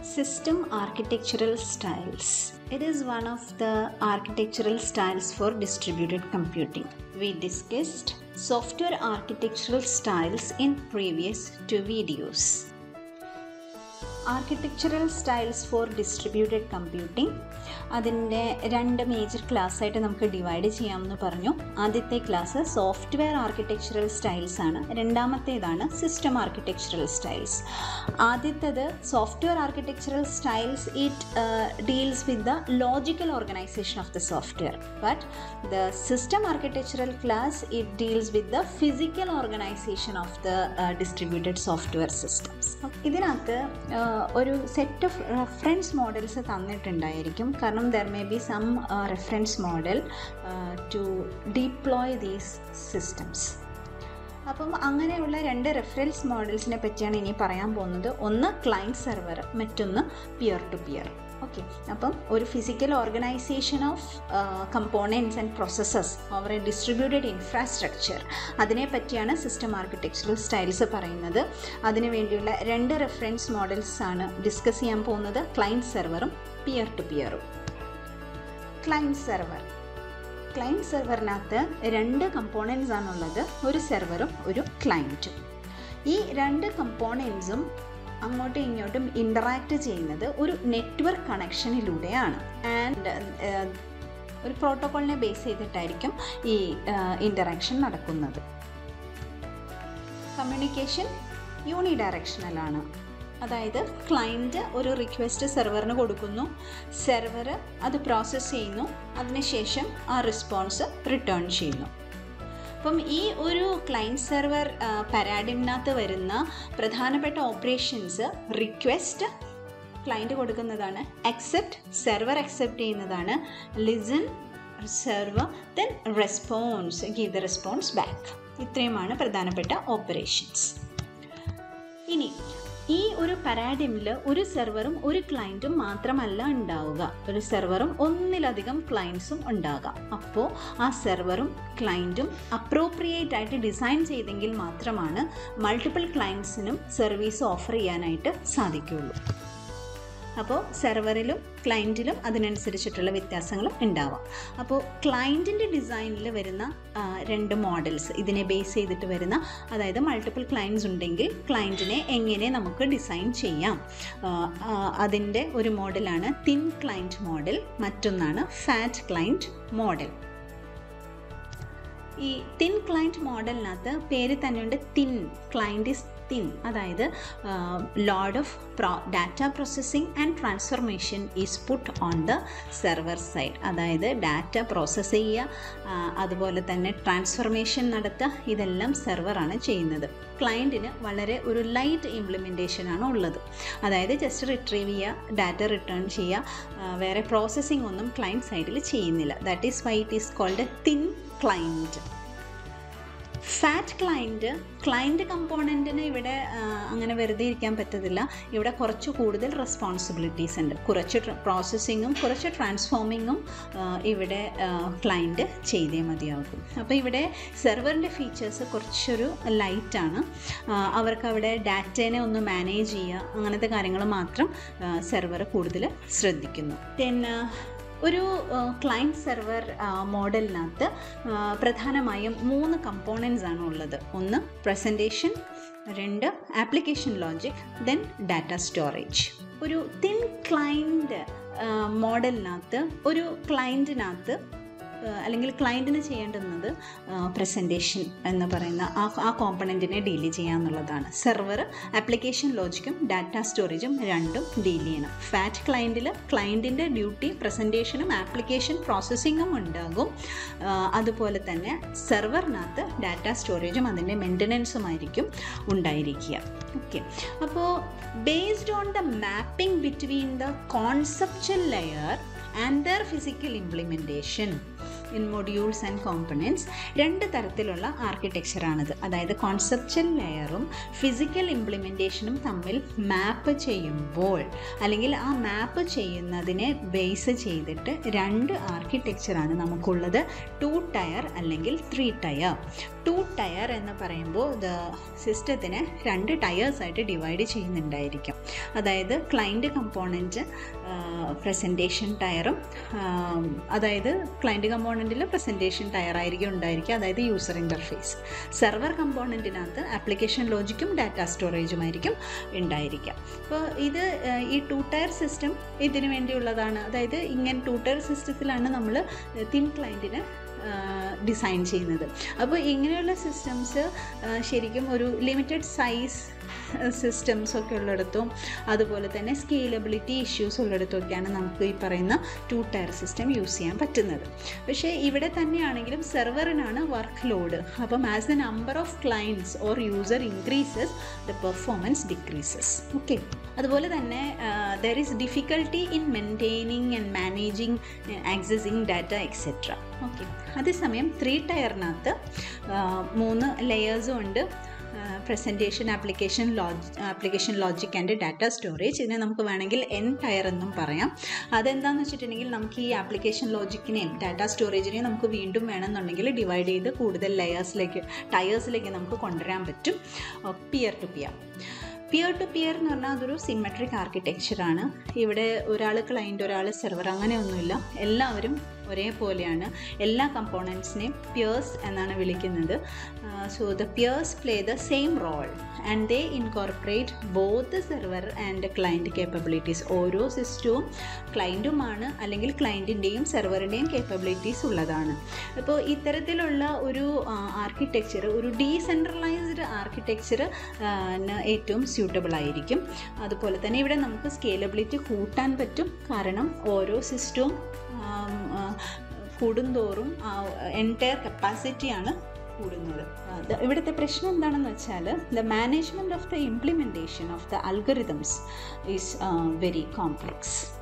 System architectural styles. It is one of the architectural styles for distributed computing. We discussed software architectural styles in previous two videos. Architectural styles for distributed computing അതിൻ്റെ രണ്ട് major class ആയിട്ട് നമുക്ക് divide ചെയ്യാമെന്ന് പറഞ്ഞു ആദ്യത്തെ class software architectural styles ആണ് രണ്ടാമത്തേതാണ് system architectural styles ആദ്യത്തേത് software architectural styles it deals with the logical organisation of the software but the system architectural class it deals with the physical organisation of the distributed software systems ഇതിനകത്ത് ഒരു set of reference models തന്നിട്ടുണ്ടായിരിക്കും കാരണം there may be some reference model to deploy these systems അപ്പം അങ്ങനെയുള്ള രണ്ട് reference മോഡൽസിനെ പറ്റിയാണ് ഇനി പറയാൻ പോകുന്നത് ഒന്ന് ക്ലയൻറ്റ് സെർവർ മറ്റൊന്ന് പിയർ ടു പിയർ ഓക്കെ അപ്പം ഒരു physical organisation of components and processes over a distributed infrastructure അതിനെ പറ്റിയാണ് സിസ്റ്റം ആർക്കിടെക്ചറൽ സ്റ്റൈൽസ് പറയുന്നത് അതിനു വേണ്ടിയുള്ള രണ്ട് റെഫറൻസ് മോഡൽസ് ആണ് ഡിസ്കസ് ചെയ്യാൻ പോകുന്നത് ക്ലയൻറ്റ് സെർവറും പിയർ ടു പിയറും ക്ലയൻറ്റ് സെർവർ ക്ലയൻറ്റ് സെർവറിനകത്ത് രണ്ട് കമ്പോണൻസ് ആണുള്ളത് ഒരു സെർവറും ഒരു ക്ലയൻറ്റും ഈ രണ്ട് കമ്പോണൻസും അങ്ങോട്ടും ഇങ്ങോട്ടും ഇൻ്ററാക്ട് ചെയ്യുന്നത് ഒരു നെറ്റ്വർക്ക് കണക്ഷനിലൂടെയാണ് ആൻഡ് ഒരു പ്രോട്ടോക്കോളിനെ ബേസ് ചെയ്തിട്ടായിരിക്കും ഈ ഇൻ്ററാക്ഷൻ നടക്കുന്നത് കമ്മ്യൂണിക്കേഷൻ യൂണി ഡയറക്ഷണലാണ് അതായത് ക്ലയൻറ്റ് ഒരു റിക്വസ്റ്റ് സെർവറിന് കൊടുക്കുന്നു സെർവർ അത് പ്രോസസ്സ് ചെയ്യുന്നു അതിനുശേഷം ആ റെസ്പോൺസ് റിട്ടേൺ ചെയ്യുന്നു അപ്പം ഈ ഒരു ക്ലയൻറ്റ് സെർവർ പരാഡിമിനകത്ത് വരുന്ന പ്രധാനപ്പെട്ട ഓപ്പറേഷൻസ് റിക്വസ്റ്റ് ക്ലയൻറ്റ് കൊടുക്കുന്നതാണ് അക്സെപ്റ്റ് സെർവർ അക്സെപ്റ്റ് ചെയ്യുന്നതാണ് listen server then response give the response back ഇത്രയുമാണ് പ്രധാനപ്പെട്ട ഓപ്പറേഷൻസ് ഇനി ഈ ഒരു പരാഡിമിൽ ഒരു സെർവറും ഒരു ക്ലയൻറ്റും മാത്രമല്ല ഉണ്ടാവുക ഒരു സെർവറും ഒന്നിലധികം ക്ലയൻസും ഉണ്ടാകാം അപ്പോൾ ആ സെർവറും ക്ലയൻറ്റും അപ്രോപ്രിയേറ്റ് ആയിട്ട് ഡിസൈൻ ചെയ്തെങ്കിൽ മാത്രമാണ് മൾട്ടിപ്പിൾ ക്ലയൻസിനും സർവീസ് ഓഫർ ചെയ്യാനായിട്ട് സാധിക്കുകയുള്ളൂ അപ്പോൾ സെർവറിലും ക്ലയൻറ്റിലും അതിനനുസരിച്ചിട്ടുള്ള വ്യത്യാസങ്ങളും ഉണ്ടാവാം അപ്പോൾ ക്ലയൻറ്റിൻ്റെ ഡിസൈനിൽ വരുന്ന രണ്ട് മോഡൽസ് ഇതിനെ ബേസ് ചെയ്തിട്ട് വരുന്ന അതായത് മൾട്ടിപ്പിൾ ക്ലയൻസ് ഉണ്ടെങ്കിൽ ക്ലയൻറ്റിനെ എങ്ങനെ നമുക്ക് ഡിസൈൻ ചെയ്യാം അതിൻ്റെ ഒരു മോഡലാണ് തിൻ ക്ലയൻറ്റ് മോഡൽ മറ്റൊന്നാണ് ഫാറ്റ് ക്ലയൻറ്റ് മോഡൽ ഈ തിൻ ക്ലയൻറ്റ് മോഡലിനകത്ത് പേര് തന്നെയുണ്ട് തിൻ ക്ലയൻറ്റ് ഇസ് തിൻ അതായത് load of pro data processing and transformation is put on the server side അതായത് ഡാറ്റ പ്രോസസ്സ് ചെയ്യുക അതുപോലെ തന്നെ ട്രാൻസ്ഫർമേഷൻ നടത്തുക ഇതെല്ലാം സെർവറാണ് ചെയ്യുന്നത് ക്ലയൻറ്റിന് വളരെ ഒരു ലൈറ്റ് ഇംപ്ലിമെൻറ്റേഷനാണ് ഉള്ളത് അതായത് ജസ്റ്റ് റിട്രീവ് ചെയ്യുക ഡാറ്റ റിട്ടേൺ ചെയ്യുക വേറെ പ്രോസസ്സിംഗ് ഒന്നും ക്ലയൻറ്റ് സൈഡിൽ ചെയ്യുന്നില്ല that is why it is called thin client fat client client കമ്പോണൻറ്റിന് ഇവിടെ അങ്ങനെ വെറുതെ ഇരിക്കാൻ പറ്റത്തില്ല ഇവിടെ കുറച്ച് കൂടുതൽ റെസ്പോൺസിബിലിറ്റീസ് ഉണ്ട് കുറച്ച് പ്രോസസ്സിങ്ങും കുറച്ച് ട്രാൻസ്ഫോമിങ്ങും ഇവിടെ ക്ലയൻറ്റ് ചെയ്തേ മതിയാകും അപ്പോൾ ഇവിടെ സെർവറിൻ്റെ ഫീച്ചേഴ്സ് കുറച്ചൊരു ലൈറ്റാണ് അവർക്ക് അവിടെ ഡാറ്റേനെ ഒന്ന് മാനേജ് ചെയ്യുക അങ്ങനത്തെ കാര്യങ്ങൾ മാത്രം സെർവർ കൂടുതൽ ശ്രദ്ധിക്കുന്നു പിന്നെ ഒരു ക്ലയൻറ്റ് സെർവർ മോഡലിനകത്ത് പ്രധാനമായും മൂന്ന് കമ്പോണൻസ് ആണ് ഉള്ളത് ഒന്ന് പ്രസൻറ്റേഷൻ രണ്ട് application logic then data storage ഒരു തിൻ ക്ലയൻറ്റ് മോഡലിനകത്ത് ഒരു ക്ലയൻറ്റിനകത്ത് അല്ലെങ്കിൽ ക്ലയൻറ്റിന് ചെയ്യേണ്ടുന്നത് പ്രസൻറ്റേഷൻ എന്ന് പറയുന്ന ആ ആ കോമ്പണൻറ്റിനെ ഡീൽ ചെയ്യുക എന്നുള്ളതാണ് സെർവർ ആപ്ലിക്കേഷൻ ലോജിക്കും ഡാറ്റ സ്റ്റോറേജും രണ്ടും ഡീൽ ചെയ്യണം ഫാറ്റ് ക്ലയൻറ്റിൽ ക്ലയൻറ്റിൻ്റെ ഡ്യൂട്ടി പ്രസൻറ്റേഷനും ആപ്ലിക്കേഷൻ പ്രോസസ്സിങ്ങും ഉണ്ടാകും അതുപോലെ തന്നെ സെർവറിനകത്ത് ഡാറ്റ സ്റ്റോറേജും അതിൻ്റെ മെയിൻ്റനൻസുമായിരിക്കും ഉണ്ടായിരിക്കുക ഓക്കെ അപ്പോൾ based on the mapping between the conceptual layer and their physical implementation in modules and components രണ്ട് തരത്തിലുള്ള ആർക്കിടെക്ചറാണിത് അതായത് കോൺസെപ്ച്വൽ ലെയറും ഫിസിക്കൽ ഇംപ്ലിമെൻറ്റേഷനും തമ്മിൽ മാപ്പ് ചെയ്യുമ്പോൾ അല്ലെങ്കിൽ ആ മാപ്പ് ചെയ്യുന്നതിനെ ബേസ് ചെയ്തിട്ട് രണ്ട് ആർക്കിടെക്ചറാണ് നമുക്കുള്ളത് ടു ടയർ അല്ലെങ്കിൽ ത്രീ ടയർ ടു ടയർ എന്ന് പറയുമ്പോൾ ദ സിസ്റ്റത്തിനെ രണ്ട് ടയേഴ്സായിട്ട് ഡിവൈഡ് ചെയ്യുന്നുണ്ടായിരിക്കും അതായത് ക്ലൈൻറ്റ് കമ്പോണൻറ്റ് പ്രസൻറ്റേഷൻ ടയറും അതായത് ക്ലൈൻറ്റ് കമ്പോണൻറ്റിൽ പ്രസൻറ്റേഷൻ ടയർ ആയിരിക്കും ഉണ്ടായിരിക്കുക അതായത് യൂസർ ഇൻ്റർഫേസ് സെർവർ കമ്പോണൻറ്റിനകത്ത് ആപ്ലിക്കേഷൻ ലോജിക്കും ഡാറ്റ സ്റ്റോറേജുമായിരിക്കും ഉണ്ടായിരിക്കുക അപ്പോൾ ഇത് ഏഹ്, ഈ ടു ടയർ സിസ്റ്റം ഇതിനു വേണ്ടിയുള്ളതാണ് അതായത് ഇങ്ങനെ ടു ടയർ സിസ്റ്റത്തിലാണ് നമ്മൾ തിൻ ക്ലൈൻറ്റിനെ ഡിസൈൻ ചെയ്യുന്നത് അപ്പോൾ ഇങ്ങനെയുള്ള സിസ്റ്റംസ് ശരിക്കും ഒരു ലിമിറ്റഡ് സൈസ് സിസ്റ്റംസ് ഒക്കെ ഉള്ളിടത്തും അതുപോലെ തന്നെ സ്കെയിലബിലിറ്റി ഇഷ്യൂസ് ഉള്ളിടത്തൊക്കെയാണ് നമുക്ക് ഈ പറയുന്ന ടു ടയർ സിസ്റ്റം യൂസ് ചെയ്യാൻ പറ്റുന്നത് പക്ഷേ ഇവിടെ തന്നെയാണെങ്കിലും സെർവറിനാണ് വർക്ക് ലോഡ് അപ്പം as the number of clients or user increases the performance decreases okay അതുപോലെ തന്നെ there is difficulty in maintaining and managing accessing data etcetera okay അതേസമയം ത്രീ ടയറിനകത്ത് മൂന്ന് ലെയേഴ്സും ഉണ്ട് presentation application log application logic and data storage ഇതിനെ നമുക്ക് വേണമെങ്കിൽ എൻ ടയർ എന്നും പറയാം അതെന്താണെന്ന് വെച്ചിട്ടുണ്ടെങ്കിൽ നമുക്ക് ഈ ആപ്ലിക്കേഷൻ ലോജിക്കിനെയും ഡാറ്റ സ്റ്റോറേജിനെയും നമുക്ക് വീണ്ടും വേണമെന്നുണ്ടെങ്കിൽ ഡിവൈഡ് ചെയ്ത് കൂടുതൽ ലെയേഴ്സിലേക്ക് ടയേഴ്സിലേക്ക് നമുക്ക് കൊണ്ടുവരാൻ പറ്റും peer to peer peer to peer എന്ന് പറഞ്ഞാൽ അതൊരു സിമെട്രിക് ആർക്കിടെക്ചറാണ് ഇവിടെ ഒരാൾ ക്ലയൻറ്റ് ഒരാൾ സെർവർ അങ്ങനെയൊന്നുമില്ല എല്ലാവരും ഒരേപോലെയാണ് എല്ലാ കമ്പോണൻസിനെയും പിയേഴ്സ് എന്നാണ് വിളിക്കുന്നത് so the peers play the same role and they incorporate both server and client capabilities ഓരോ സിസ്റ്റവും ക്ലയൻറ്റുമാണ് അല്ലെങ്കിൽ ക്ലയൻറ്റിൻ്റെയും സെർവറിൻ്റെയും കേപ്പബിലിറ്റീസ് ഉള്ളതാണ് അപ്പോൾ ഇത്തരത്തിലുള്ള ഒരു ആർക്കിടെക്ചർ ഒരു ഡീസെൻട്രലൈസ്ഡ് ആർക്കിടെക്ചർ ഏറ്റവും സ്യൂട്ടബിൾ ആയിരിക്കും അതുപോലെ തന്നെ ഇവിടെ നമുക്ക് സ്കേലബിലിറ്റി കൂട്ടാൻ പറ്റും കാരണം ഓരോ സിസ്റ്റവും കൂടുന്തോറും എൻറ്റയർ കപ്പാസിറ്റിയാണ് കൂടുന്നത് അത് ഇവിടുത്തെ പ്രശ്നം എന്താണെന്ന് വെച്ചാൽ the management of the implementation of the algorithms is very complex